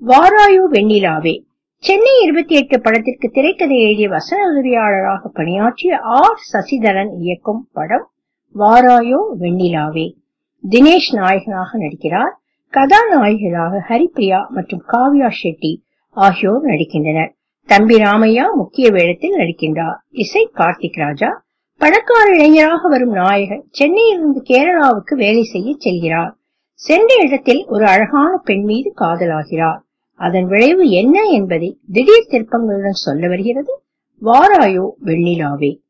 வாராயோ வெண்ணிலாவே சென்னை இருபத்தி எட்டு படத்திற்கு திரைக்கதை எழுதிய வசன உதவியாளராக பணியாற்றிய ஆர் சசிதரன் இயக்கும் படம் வாராயோ வெண்ணிலாவே தினேஷ் நாயகனாக நடிக்கிறார் கதாநாயகிகளாக ஹரிப்பிரியா மற்றும் காவ்யா ஷெட்டி ஆகியோர் நடிக்கின்றனர் தம்பி ராமையா முக்கிய வேடத்தில் நடிக்கின்றார் இசை கார்த்திக் ராஜா பணக்கார இளைஞராக வரும் நாயகன் சென்னையிலிருந்து கேரளாவுக்கு வேலை செய்ய செல்கிறார் சென்ற இடத்தில் ஒரு அழகான பெண் மீது காதலாகிறார் அதன் விளைவு என்ன என்பதை திடீர் திருப்பங்களுடன் சொல்ல வருகிறது வாராயோ வெண்ணிலாவே